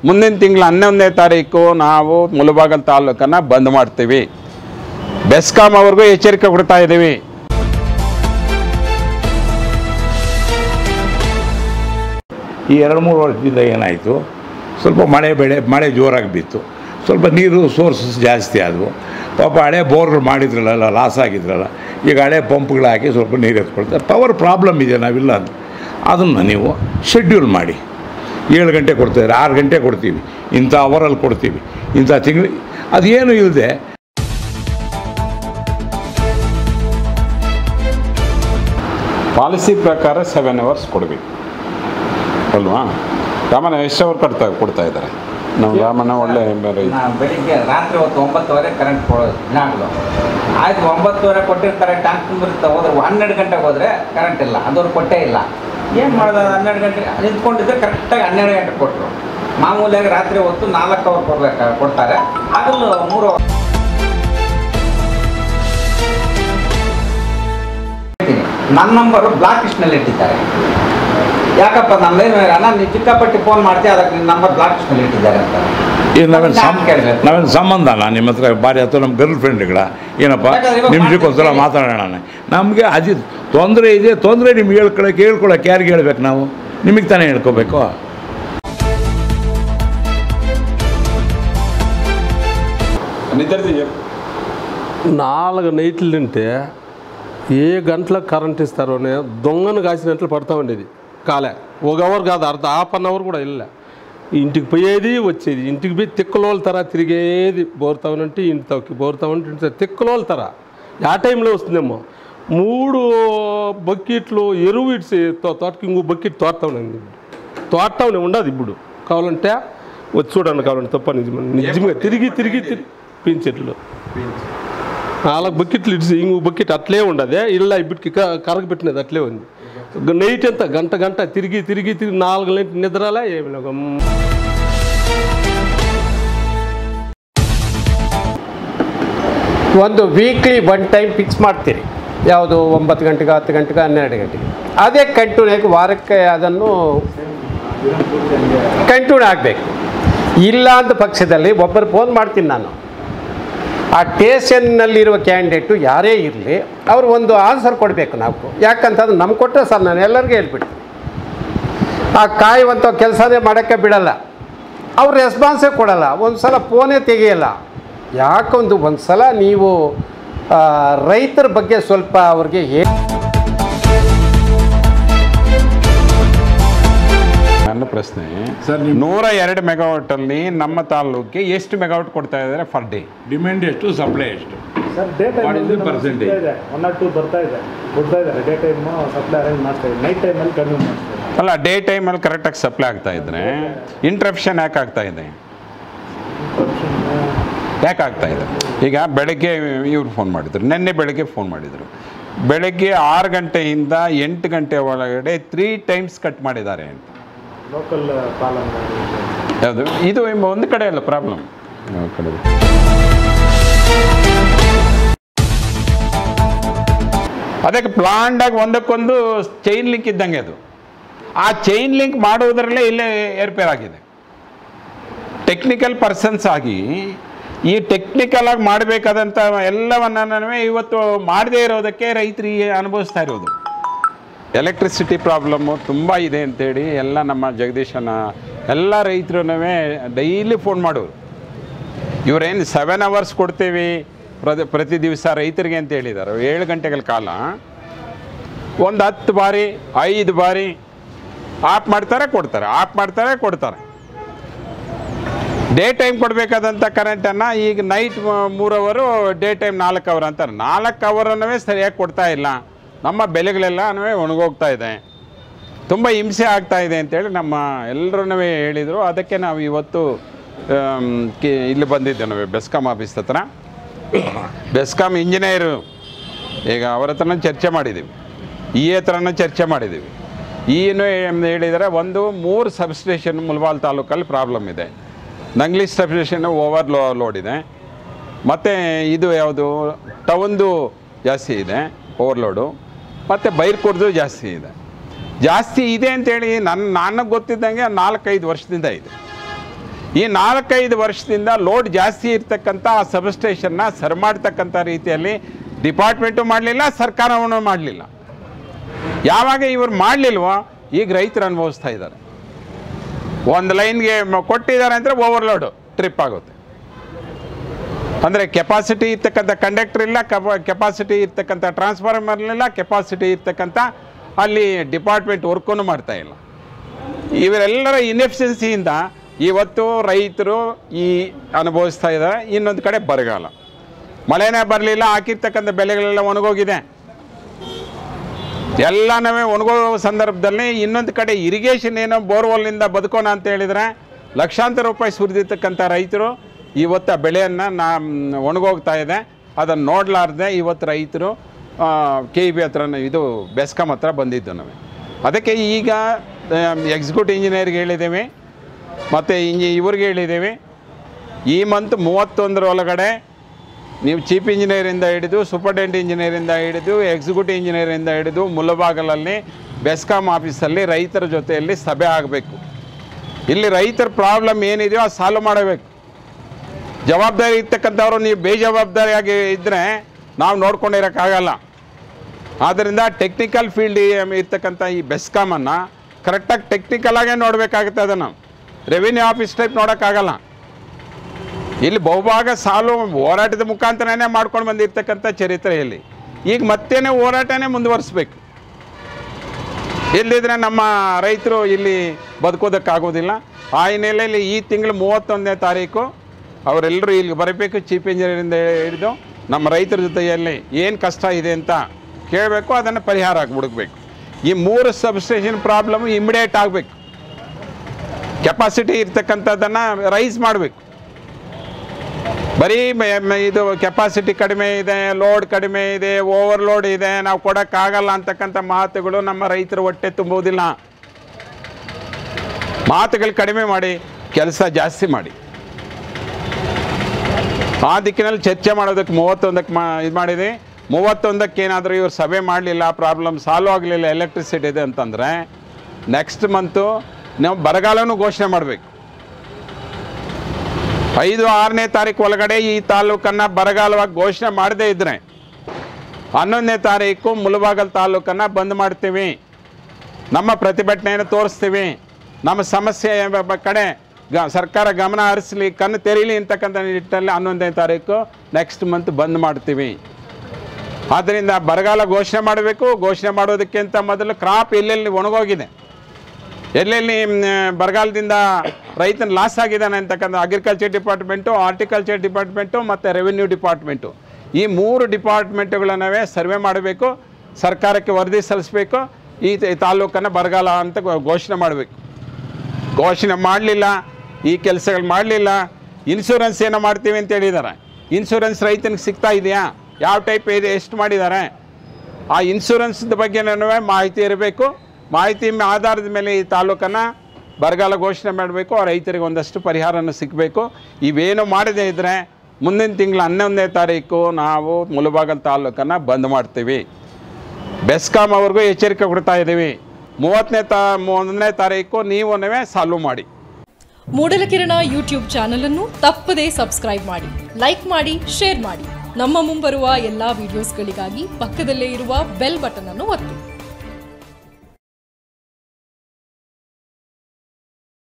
ಮುಂದಿನ ತಿಂಗಳು ಹನ್ನೊಂದನೇ ತಾರೀಕು ನಾವು ಮುಳಬಾಗಲ್ ತಾಲೂಕನ್ನು ಬಂದ್ ಮಾಡ್ತೀವಿ ಬೆಸ್ಕಾಂ ಅವ್ರಿಗೂ ಎಚ್ಚರಿಕೆ ಕೊಡ್ತಾ ಇದ್ದೀವಿ ಈ ಎರಡು ಮೂರು ವರ್ಷದಿಂದ ಏನಾಯಿತು ಸ್ವಲ್ಪ ಮಳೆ ಬೆಳೆ ಮಳೆ ಜೋರಾಗಿ ಬಿತ್ತು ಸ್ವಲ್ಪ ನೀರು ಸೋರ್ಸಸ್ ಜಾಸ್ತಿ ಆದವು ಪಾಪ ಹಳೆ ಬೋರ್ಗಳು ಮಾಡಿದ್ರಲ್ಲ ಲಾಸ್ ಆಗಿದ್ರಲ್ಲ ಈಗ ಹಳೆ ಪಂಪ್ಗಳು ಹಾಕಿ ಸ್ವಲ್ಪ ನೀರು ಎತ್ಕೊಳ್ತಾರೆ ಪವರ್ ಪ್ರಾಬ್ಲಮ್ ಇದೆ ನಾವಿಲ್ಲ ಅಂತ ಅದನ್ನು ನೀವು ಶೆಡ್ಯೂಲ್ ಮಾಡಿ ಏಳು ಗಂಟೆ ಕೊಡ್ತಾರೆ ಆರು ಗಂಟೆ ಕೊಡ್ತೀವಿ ಇಂಥ ಅವರಲ್ಲಿ ಕೊಡ್ತೀವಿ ಇಂಥ ತಿಂಗಳು ಅದೇನು ಇಲ್ಲದೆ ಪಾಲಿಸಿ ಪ್ರಕಾರ ಸೆವೆನ್ ಅವರ್ಸ್ ಕೊಡಬೇಕು ಅಲ್ವಾ ರಾಮಣ್ಣ ಎಷ್ಟು ಅವರ್ ಕೊಡ್ತಾ ಕೊಡ್ತಾ ಇದ್ದಾರೆ ನಮ್ಮ ರಾಮಣ್ಣ ಒಳ್ಳೆ ಬೇರೆ ಇದು. ನಾ ಬೆಳಿಗ್ಗೆ ರಾತ್ರಿ ಹೊತ್ತು ಒಂಬತ್ತುವರೆ ಕರೆಂಟ್ ಕೊಡೋದು ದಿನಾಗ್ಲು ಆಯ್ತು ಒಂಬತ್ತುವರೆ ಕೊಟ್ಟಿರ್ತಾರೆ ಟ್ಯಾಂಕ್ ತುಂಬಿರುತ್ತೆ ಹೋದ್ರೆ ಹನ್ನೆರಡು ಗಂಟೆಗೆ ಹೋದ್ರೆ ಕರೆಂಟ್ ಇಲ್ಲ ಅದವ್ರು ಕೊಟ್ಟೇ ಇಲ್ಲ ಏನು ಮಾಡೋದು ಹನ್ನೆರಡು ಗಂಟೆಗೆ ನಿಂತ್ಕೊಂಡಿದ್ರೆ ಕರೆಕ್ಟಾಗಿ ಹನ್ನೆರಡು ಗಂಟೆಗೆ ಕೊಟ್ಟರು ಮಾಮೂಲಿಯಾಗಿ ರಾತ್ರಿ ಹೊತ್ತು ನಾಲ್ಕು ಅವರ್ ಕೊಡ್ಬೇಕು ಕೊಡ್ತಾರೆ ಹಗಲು ಮೂರು hour. ನನ್ನ ನಂಬರು ಬ್ಲಾಕ್ ಲಿಸ್ಟ್ನಲ್ಲಿ ಇಟ್ಟಿದ್ದಾರೆ ಯಾಕಪ್ಪ ನಮ್ದೇನು ಅಣ್ಣ ನೀವು ಚಿಕ್ಕಪಟ್ಟಿ ಫೋನ್ ಮಾಡ್ತೀಯ ಅದಕ್ಕೆ ನಿನ್ನ ನಂಬರ್ ಬ್ಲಾಕ್ ಲಿಸ್ಟ್ನಲ್ಲಿ ಇಟ್ಟಿದ್ದಾರೆ ಅಂತ ಇದು ನಾವೇನು ಸಂ ನಾನ್ ಕೇಳ್ಬೇಕು. ನಾವೇನು ಸಂಬಂಧನ ನಿಮ್ಮ ಹತ್ರ ಭಾರಿ ಅಥವಾ ನಮ್ಮ ಗರ್ಲ್ ಫ್ರೆಂಡ್ಗಳ ಏನಪ್ಪ ಯಾಕಂದ್ರೆ ಇವಾಗ ನಿಮ್ಸಕ್ಕೊಂದ್ಸಲ ಮಾಡ್ತಿರ್ತೀವಿ. ಮಾತಾಡೋಣ ನಮಗೆ ಅಜಿ ತೊಂದರೆ ಇದೆ ತೊಂದರೆ ನಿಮ್ಗೆ ಹೇಳ್ಕೊಳಕ್ಕೆ ಹೇಳ್ಕೊಳಕ್ಕೆ ಯಾರಿಗೆ ಹೇಳ್ಬೇಕು ನಾವು ನಿಮಗೆ ತಾನೇ ಹೇಳ್ಕೊಬೇಕು నిద్రది చెప్పు నాలుగు నైట్లు తింటే ఏ గంటలకు కరెంట్ ఇస్తారో అని దొంగను కాసినట్లు పడతా ఉండేది కాలే ఒక అవర్ కాదు అర్ధ హాఫ్ అన్ అవర్ కూడా వెళ్ళా ఇంటికి పోయేది వచ్చేది ఇంటికి పోయి తిక్కలోల తర తిరిగేది బోరుతామనంటే ఇంటి తవ్వుకి బోరుతామంటే ఇంటి తవ్వుకి. తిక్కలోల తర ఆ టైంలో వస్తుందేమో మూడు బకెట్లు ఎరువు ఇడిసి తో- తోటకి ఇంకో బకెట్ తోటతా ఉండండి తోటతా ఉండే ఉండదు ఇప్పుడు కావాలంటే వచ్చి చూడండి కావాలంటే తప్ప నిజమే నిజంగా తిరిగి తిరిగి తిరిగి పించెట్లు నాలుగు బకెట్లు ఇడిసి ఇంకో బకెట్ అట్లే ఉండదు ఇళ్ళ ఇప్పటికి కరగబెట్టినది అట్లే ఉంది గ- నైట్ అంతా గంట గంట తిరిగి తిరిగి తిరిగి నాలుగు నైట్ నిద్రలే ఏమి లేవు. గమ్. ಒಂದು ವೀಕ್ಲಿ ಒನ್ ಟೈಮ್ ಫಿಕ್ಸ್ ಮಾಡ್ತೀರಿ ಯಾವುದು ಒಂಬತ್ತು ಗಂಟೆಗೆ ಹತ್ತು ಗಂಟೆಗೆ ಹನ್ನೆರಡು ಗಂಟೆಗೆ ಅದೇ ಕಂಟಿನ್ಯೂ ವಾರಕ್ಕೆ ಅದನ್ನು ಕಂಟಿನ್ಯೂ ಆಗಬೇಕು ಇಲ್ಲ ಅಂತ ಪಕ್ಷದಲ್ಲಿ ಒಬ್ಬರು ಫೋನ್ ಮಾಡ್ತೀನಿ ನಾನು ಆ ಸ್ಟೇಷನ್ನಲ್ಲಿರುವ ಕ್ಯಾಂಡಿಡೇಟು ಯಾರೇ ಇರಲಿ ಅವರು ಒಂದು ಆನ್ಸರ್ ಕೊಡಬೇಕು ನಾವು ಯಾಕಂತಂದ್ರೆ ನಮ್ಗೆ ಕೊಟ್ಟರೆ ಸರ್ ನಾನು ಎಲ್ಲರಿಗೂ ಹೇಳ್ಬಿಡ್ತೀನಿ ಆ ಕಾಯುವಂಥ ಕೆಲಸನೇ ಮಾಡೋಕ್ಕೆ ಬಿಡಲ್ಲ ಅವ್ರು ರೆಸ್ಪಾನ್ಸೇ ಕೊಡಲ್ಲ ಒಂದು ಸಲ ಫೋನೇ ತೆಗೆಯಲ್ಲ ಯಾಕೊಂದು ಒಂದು ಸಲ ನೀವು ಆ, ರೈತರ ಬಗ್ಗೆ ಸ್ವಲ್ಪ ಅವ್ರಿಗೆ ಹೇ ನನ್ನ ಪ್ರಶ್ನೆ ನೂರ ಎರಡು ಮೆಗಾವಾಟ್ ಅಲ್ಲಿ ನಮ್ಮ ತಾಲೂಕಿಗೆ ಎಷ್ಟು ಮೆಗಾವಾಟ್ ಕೊಡ್ತಾ ಇದ್ದಾರೆ ಫರ್ ಡೇ ಡಿಮ್ಯಾಂಡ್ ಎಷ್ಟು ಸಪ್ಲೈ ಎಷ್ಟು sir day What is the time percentage? ಇದೆ ಒನ್ ಆರ್ ಟೂ ಬರ್ತಾ ಇದೆ ಕೊಡ್ತಾ ಇದ್ದಾರೆ ಡೇ ಟೈಮು ಸಪ್ಲೈ ಅರೇಂಜ್ ಮಾಡ್ತಾ ಇದೆ ನೈಟ್ ಟೈಮಲ್ಲಿ ಕಡಿಮೆ ಮಾಡ್ತಾ ಇದೆ ಅಲ್ಲ ಡೇ ಟೈಮಲ್ಲಿ ಕರೆಕ್ಟಾಗಿ ಸಪ್ಲೈ ಆಗ್ತಾ ಇದ್ರೆ ಇಂಟ್ರಪ್ಷನ್ ಯಾಕೆ ಆಗ್ತಾ ಇದೆ ಯಾಕೆ ಆಗ್ತಾ ಇದೆ ಈಗ ಬೆಳಗ್ಗೆ ಇವ್ರು ಫೋನ್ ಮಾಡಿದ್ರು ನಿನ್ನೆ ಬೆಳಗ್ಗೆ ಫೋನ್ ಮಾಡಿದರು ಬೆಳಗ್ಗೆ ಆರು ಗಂಟೆಯಿಂದ ಎಂಟು ಗಂಟೆ ಒಳಗಡೆ ತ್ರೀ ಟೈಮ್ಸ್ ಕಟ್ ಮಾಡಿದ್ದಾರೆ ಅಂತ ಲೋಕಲ್ ಪಾಲನ್ ಯಾವುದು ಇದು ಎಂಬ ಒಂದು ಕಡೆ ಅಲ್ಲ ಪ್ರಾಬ್ಲಮ್ ಕಡೆ ಅದಕ್ಕೆ ಪ್ಲಾಂಡ್ ಆಗಿ ಒಂದಕ್ಕೊಂದು ಚೈನ್ ಲಿಂಕ್ ಇದ್ದಂಗೆ ಅದು ಆ ಚೈನ್ ಲಿಂಕ್ ಮಾಡುವುದರಲ್ಲೇ ಇಲ್ಲೇ ಏರ್ಪೇರ್ ಆಗಿದೆ ಟೆಕ್ನಿಕಲ್ ಪರ್ಸನ್ಸ್ ಆಗಿ ಈ ಟೆಕ್ನಿಕಲ್ ಆಗಿ ಮಾಡಬೇಕಾದಂಥ ಎಲ್ಲವನ್ನೂ ಇವತ್ತು ಮಾಡದೇ ಇರೋದಕ್ಕೆ ರೈತರಿಗೆ ಅನುಭವಿಸ್ತಾ ಇರೋದು ಎಲೆಕ್ಟ್ರಿಸಿಟಿ ಪ್ರಾಬ್ಲಮ್ಮು ತುಂಬ ಇದೆ ಅಂತೇಳಿ ಎಲ್ಲ ನಮ್ಮ ಜಗದೀಶನ ಎಲ್ಲ ರೈತರು ಡೈಲಿ ಫೋನ್ ಮಾಡೋರು ಇವರೇನು ಸೆವೆನ್ ಅವರ್ಸ್ ಕೊಡ್ತೀವಿ ಪ್ರತಿ ಪ್ರತಿ ದಿವಸ ರೈತರಿಗೆ ಅಂತ ಹೇಳಿದ್ದಾರೆ ಏಳು ಗಂಟೆಗಳ ಕಾಲ ಒಂದು ಹತ್ತು ಬಾರಿ ಐದು ಬಾರಿ ಆಫ್ ಮಾಡ್ತಾರೆ ಕೊಡ್ತಾರೆ ಆಫ್ ಮಾಡ್ತಾರೆ ಕೊಡ್ತಾರೆ ಡೇ ಟೈಮ್ ಕೊಡಬೇಕಾದಂಥ ಕರೆಂಟನ್ನು ಈಗ ನೈಟ್ ಮೂರು ಅವರು ಡೇ ಟೈಮ್ ನಾಲ್ಕು ಅವರ್ ಅಂತಾರೆ ನಾಲ್ಕು ಅವರನ್ನವೇ ಸರಿಯಾಗಿ ಕೊಡ್ತಾ ಇಲ್ಲ ನಮ್ಮ ಬೆಲೆಗಳೆಲ್ಲ ಒಣಗೋಗ್ತಾ ಇದೆ ತುಂಬ ಹಿಂಸೆ ಆಗ್ತಾ ಇದೆ ಅಂತೇಳಿ ನಮ್ಮ ಎಲ್ಲರೂ ಹೇಳಿದರು ಅದಕ್ಕೆ ನಾವು ಇವತ್ತು ಆಮ್, ಕಿ ಇಲ್ಲಿ ಬಂದಿದ್ದೆ ನಾವು ಬೆಸ್ಕಾಮ್ ಆಫೀಸ್ ಹತ್ರ ಬೆಸ್ಕಾಮ್ ಇಂಜಿನಿಯರು ಈಗ ಅವ್ರ ಹತ್ರನೂ ಚರ್ಚೆ ಮಾಡಿದ್ದೀವಿ ಈ ಹತ್ರನೂ ಚರ್ಚೆ ಮಾಡಿದ್ದೀವಿ ಏನು ಹೇಳಿದರೆ ಒಂದು ಮೂರು ಸಬ್ಸ್ಟೇಷನ್ ಮುಲ್ಬಾಲ್ ತಾಲೂಕಲ್ಲಿ ಪ್ರಾಬ್ಲಮ್ ಇದೆ Nangli substation over low load ಇದೆ ಮತ್ತು ಇದು ಯಾವುದು ಟೌನ್ದು ಜಾಸ್ತಿ ಇದೆ ಓವರ್ಲೋಡು ಮತ್ತು ಬೈರ್ಕೋಡ್ದು ಜಾಸ್ತಿ ಇದೆ ಜಾಸ್ತಿ ಇದೆ ಅಂತೇಳಿ ನನ್ನ ನನಗೆ ಗೊತ್ತಿದ್ದಂಗೆ ನಾಲ್ಕೈದು ವರ್ಷದಿಂದ ಇದೆ ಈ ನಾಲ್ಕೈದು ವರ್ಷದಿಂದ ಲೋಡ್ ಜಾಸ್ತಿ ಇರ್ತಕ್ಕಂಥ ಆ ಸಬ್ಸ್ಟೇಷನ್ನ ಸರಿ ಮಾಡ್ತಕ್ಕಂಥ ರೀತಿಯಲ್ಲಿ ಡಿಪಾರ್ಟ್ಮೆಂಟು ಮಾಡಲಿಲ್ಲ ಸರ್ಕಾರವನ್ನು ಮಾಡಲಿಲ್ಲ ಯಾವಾಗ ಇವರು ಮಾಡಲಿಲ್ವೋ ಈಗ ರೈತರು ಅನುಭವಿಸ್ತಾ ಇದ್ದಾರೆ ಒಂದು ಲೈನ್ಗೆ ಕೊಟ್ಟಿದ್ದಾರೆ ಅಂದರೆ ಓವರ್ಲೋಡು ಟ್ರಿಪ್ ಆಗುತ್ತೆ ಅಂದರೆ ಕೆಪಾಸಿಟಿ ಇರ್ತಕ್ಕಂಥ ಕಂಡಕ್ಟರ್ ಇಲ್ಲ ಕಪ ಕೆಪಾಸಿಟಿ ಇರ್ತಕ್ಕಂಥ ಟ್ರಾನ್ಸ್ಫಾರ್ಮರ್ ಇಲ್ಲ ಕೆಪಾಸಿಟಿ ಇರ್ತಕ್ಕಂಥ ಅಲ್ಲಿ ಡಿಪಾರ್ಟ್ಮೆಂಟ್ ವರ್ಕೂ ಮಾಡ್ತಾ ಇಲ್ಲ ಇವರೆಲ್ಲರ ಇನ್ಎಫಿಷಿಯನ್ಸಿಯಿಂದ ಇವತ್ತು ರೈತರು ಈ ಅನುಭವಿಸ್ತಾ ಇದ್ದಾರೆ ಇನ್ನೊಂದು ಕಡೆ ಬರಗಾಲ ಮಳೆನೇ ಬರಲಿಲ್ಲ ಹಾಕಿರ್ತಕ್ಕಂಥ ಬೆಳೆಗಳೆಲ್ಲ ಒಣಗೋಗಿದೆ ಎಲ್ಲನೂ ಒಣಗೋ ಸಂದರ್ಭದಲ್ಲಿ ಇನ್ನೊಂದು ಕಡೆ ಇರಿಗೇಷನ್ ಏನೋ ಬೋರ್ವೆಲ್ನಿಂದ ಬದುಕೋಣ ಅಂತ ಹೇಳಿದರೆ ಲಕ್ಷಾಂತರ ರೂಪಾಯಿ ಸುರಿದಿರ್ತಕ್ಕಂಥ ರೈತರು ಇವತ್ತು ಆ ಬೆಳೆಯನ್ನು ನಾ ಒಣಗೋಗ್ತಾ ಇದೆ ಅದನ್ನು ನೋಡಲಾರ್ದೆ ಇವತ್ತು ರೈತರು ಕೆ ಇ ಬಿ ಹತ್ರ ಇದು ಬೆಸ್ಕಾಮ್ ಹತ್ರ ಬಂದಿದ್ದು ನಾವು ಅದಕ್ಕೆ ಈಗ ಎಕ್ಸಿಕ್ಯೂಟಿವ್ ಇಂಜಿನಿಯರ್ಗೆ ಹೇಳಿದ್ದೀವಿ ಮತ್ತು ಇಂಜಿ ಇವ್ರಿಗೆ ಹೇಳಿದ್ದೀವಿ ಈ ಮಂತ್ ಮೂವತ್ತೊಂದರ ಒಳಗಡೆ ನೀವು ಚೀಫ್ ಇಂಜಿನಿಯರಿಂದ ಹಿಡಿದು ಸೂಪರ್ಡೆಂಟ್ ಇಂಜಿನಿಯರಿಂದ ಹಿಡಿದು ಎಕ್ಸಿಕ್ಯೂಟಿವ್ ಇಂಜಿನಿಯರಿಂದ ಹಿಡಿದು ಮುಲ್ಲಬಾಗಲಲ್ಲಿ ಬೆಸ್ಕಾಮ್ ಆಫೀಸಲ್ಲಿ ರೈತರ ಜೊತೆಯಲ್ಲಿ ಸಭೆ ಆಗಬೇಕು ಇಲ್ಲಿ ರೈತರ ಪ್ರಾಬ್ಲಮ್ ಏನಿದೆಯೋ ಅದು ಸಾಲ್ವ್ ಮಾಡಬೇಕು ಜವಾಬ್ದಾರಿ ಇರ್ತಕ್ಕಂಥವ್ರು ನೀವು ಬೇಜವಾಬ್ದಾರಿಯಾಗಿ ಇದ್ದರೆ ನಾವು ನೋಡ್ಕೊಂಡಿರೋಕ್ಕಾಗಲ್ಲ ಆದ್ದರಿಂದ ಟೆಕ್ನಿಕಲ್ ಫೀಲ್ಡ್ ಇರ್ತಕ್ಕಂಥ ಈ ಬೆಸ್ಕಾಮನ್ನು ಕರೆಕ್ಟಾಗಿ ಟೆಕ್ನಿಕಲಾಗೇ ನೋಡಬೇಕಾಗುತ್ತೆ ಅದನ್ನು ರೆವಿನ್ಯೂ ಆಫೀಸ್ ಟೈಪ್ ನೋಡೋಕ್ಕಾಗಲ್ಲ ಇಲ್ಲಿ ಬಹುಭಾಗ ಸಾಲು ಹೋರಾಟದ ಮುಖಾಂತರನೇ ಮಾಡ್ಕೊಂಡು ಬಂದಿರ್ತಕ್ಕಂಥ ಚರಿತ್ರೆಯಲ್ಲಿ ಈಗ ಮತ್ತೇನೆ ಹೋರಾಟನೇ ಮುಂದುವರಿಸ್ಬೇಕು ಇಲ್ಲದಿದ್ರೆ ನಮ್ಮ ರೈತರು ಇಲ್ಲಿ ಬದುಕೋದಕ್ಕಾಗೋದಿಲ್ಲ ಆ ಹಿನ್ನೆಲೆಯಲ್ಲಿ ಈ ತಿಂಗಳು ಮೂವತ್ತೊಂದನೇ ತಾರೀಕು ಅವರೆಲ್ಲರೂ ಇಲ್ಲಿಗೆ ಬರಬೇಕು ಚೀಫ್ ಇಂಜಿನಿಯರಿಂದ ಹಿಡಿದು ನಮ್ಮ ರೈತರ ಜೊತೆಯಲ್ಲಿ ಏನು ಕಷ್ಟ ಇದೆ ಅಂತ ಕೇಳಬೇಕು ಅದನ್ನು ಪರಿಹಾರ ಹುಡುಕ್ಬೇಕು ಈ ಮೂರು ಸಬ್ಸ್ಟೇಷನ್ ಪ್ರಾಬ್ಲಮ್ ಇಮಿಡಿಯೇಟ್ ಆಗಬೇಕು ಕೆಪಾಸಿಟಿ ಇರ್ತಕ್ಕಂಥದ್ದನ್ನು ರೈಸ್ ಮಾಡಬೇಕು ಬರೀ ಮ- ಮ- ಇದು ಕೆಪಾಸಿಟಿ ಕಡಿಮೆ ಇದೆ ಲೋಡ್ ಕಡಿಮೆ ಇದೆ ಓವರ್ಲೋಡ್ ಇದೆ ನಾವು ಕೊಡೋಕ್ಕಾಗಲ್ಲ ಅಂತಕ್ಕಂಥ ಮಾತುಗಳು ನಮ್ಮ ರೈತರ ಹೊಟ್ಟೆ ತುಂಬುವುದಿಲ್ಲ ಮಾತುಗಳು ಕಡಿಮೆ ಮಾಡಿ ಕೆಲಸ ಜಾಸ್ತಿ ಮಾಡಿ ಆ ದಿಕ್ಕಿನಲ್ಲಿ ಚರ್ಚೆ ಮಾಡೋದಕ್ಕೆ ಮೂವತ್ತೊಂದಕ್ಕೆ ಮಾ ಇದು ಮಾಡಿದೆ ಮೂವತ್ತೊಂದಕ್ಕೆ ಏನಾದರೂ ಇವ್ರು ಸಭೆ ಮಾಡಲಿಲ್ಲ ಪ್ರಾಬ್ಲಮ್ ಸಾಲ್ವ್ ಆಗಲಿಲ್ಲ ಎಲೆಕ್ಟ್ರಿಸಿಟಿ ಇದೆ ಅಂತಂದರೆ ನೆಕ್ಸ್ಟ್ ಮಂತು ನಾವು ಬರಗಾಲನೂ ಘೋಷಣೆ ಮಾಡಬೇಕು ಐದು ಆರನೇ ತಾರೀಕು ಒಳಗಡೆ ಈ ತಾಲೂಕನ್ನು ಬರಗಾಲವಾಗಿ ಘೋಷಣೆ ಮಾಡದೇ ಇದ್ದರೆ ಹನ್ನೊಂದನೇ ತಾರೀಕು ಮುಳಬಾಗಲ್ ತಾಲೂಕನ್ನು ಬಂದ್ ಮಾಡ್ತೀವಿ ನಮ್ಮ ಪ್ರತಿಭಟನೆಯನ್ನು ತೋರಿಸ್ತೀವಿ ನಮ್ಮ ಸಮಸ್ಯೆ ಬ- ಬ- ಕಡೆ ಗ ಸರ್ಕಾರ ಗಮನ ಹರಿಸಲಿ ಕಣ್ಣು ತೆರೀಲಿ ಅಂತಕ್ಕಂಥ ನಿಟ್ಟಿನಲ್ಲಿ ಹನ್ನೊಂದನೇ ತಾರೀಕು ನೆಕ್ಸ್ಟ್ ಮಂತ್ ಬಂದ್ ಮಾಡ್ತೀವಿ ಆದ್ದರಿಂದ ಬರಗಾಲ ಘೋಷಣೆ ಮಾಡಬೇಕು ಘೋಷಣೆ ಮಾಡೋದಕ್ಕಿಂತ ಮೊದಲು ಕ್ರಾಪ್ ಎಲ್ಲೆಲ್ಲಿ ಒಣಗೋಗಿದೆ ಎಲ್ಲೆಲ್ಲಿ ಮ್, ಬರಗಾಲದಿಂದ ರೈತನ ಲಾಸ್ ಆಗಿದ್ದಾನೆ ಅಂತಕ್ಕಂಥ ಅಗ್ರಿಕಲ್ಚರ್ ಡಿಪಾರ್ಟ್ಮೆಂಟು ಹಾರ್ಟಿಕಲ್ಚರ್ ಡಿಪಾರ್ಟ್ಮೆಂಟು ಮತ್ತು ರೆವಿನ್ಯೂ ಡಿಪಾರ್ಟ್ಮೆಂಟು ಈ ಮೂರು ಡಿಪಾರ್ಟ್ಮೆಂಟುಗಳನ್ನವೇ ಸರ್ವೆ ಮಾಡಬೇಕು ಸರ್ಕಾರಕ್ಕೆ ವರದಿ ಸಲ್ಲಿಸಬೇಕು ಈ ತ- ಈ ತಾಲೂಕನ್ನು ಬರಗಾಲ ಅಂತ ಘೋ- ಘೋಷಣೆ ಮಾಡಬೇಕು ಘೋಷಣೆ ಮಾಡಲಿಲ್ಲ ಈ ಕೆಲಸಗಳು ಮಾಡಲಿಲ್ಲ ಇನ್ಶೂರೆನ್ಸ್ ಏನೋ ಮಾಡ್ತೀವಿ ಅಂತ ಹೇಳಿದ್ದಾರೆ ಇನ್ಶೂರೆನ್ಸ್ ರೈತನಿಗೆ ಸಿಗ್ತಾ ಇದೆಯಾ ಯಾವ ಟೈಪ್ ಇದೆ ಎಷ್ಟು ಮಾಡಿದ್ದಾರೆ ಆ ಇನ್ಶೂರೆನ್ಸ್ದ ಬಗ್ಗೆನೂ ಮಾಹಿತಿ ಇರಬೇಕು ಮಾಹಿತಿ ಮ- ಆಧಾರದ ಮೇಲೆ ಈ ತಾಲೂಕನ್ನು ಬರಗಾಲ ಘೋಷಣೆ ಮಾಡಬೇಕು ಆ ರೈತರಿಗೆ ಒಂದಷ್ಟು ಪರಿಹಾರನ ಸಿಗಬೇಕು ಇವೇನು ಮಾಡದೇ ಇದ್ದರೆ ಮುಂದಿನ ತಿಂಗಳು ಹನ್ನೊಂದನೇ ತಾರೀಕು ನಾವು ಮುಳಬಾಗಲ್ ತಾಲೂಕನ್ನು ಬಂದ್ ಮಾಡ್ತೀವಿ ಬೆಸ್ಕಾಮ್ ಅವ್ರಿಗೂ ಎಚ್ಚರಿಕೆ ಕೊಡ್ತಾ ಇದ್ದೀವಿ ಮೂವತ್ತನೇ ತಾ ಒಂದನೇ ತಾರೀಕು ನೀವೇ ಸಾಲ್ವ್ ಮಾಡಿ ಮೂಡಲಕಿರಣ ಯೂಟ್ಯೂಬ್ ಚಾನಲ್ ಅನ್ನು ತಪ್ಪದೇ ಸಬ್ಸ್ಕ್ರೈಬ್ ಮಾಡಿ ಲೈಕ್ ಮಾಡಿ ಶೇರ್ ಮಾಡಿ ನಮ್ಮ ಮುಂಬರುವ ಎಲ್ಲಾ ವಿಡಿಯೋಸ್ಗಳಿಗಾಗಿ ಪಕ್ಕದಲ್ಲೇ ಇರುವ ಬೆಲ್ ಬಟನ್ ಅನ್ನು ಒತ್ತಿ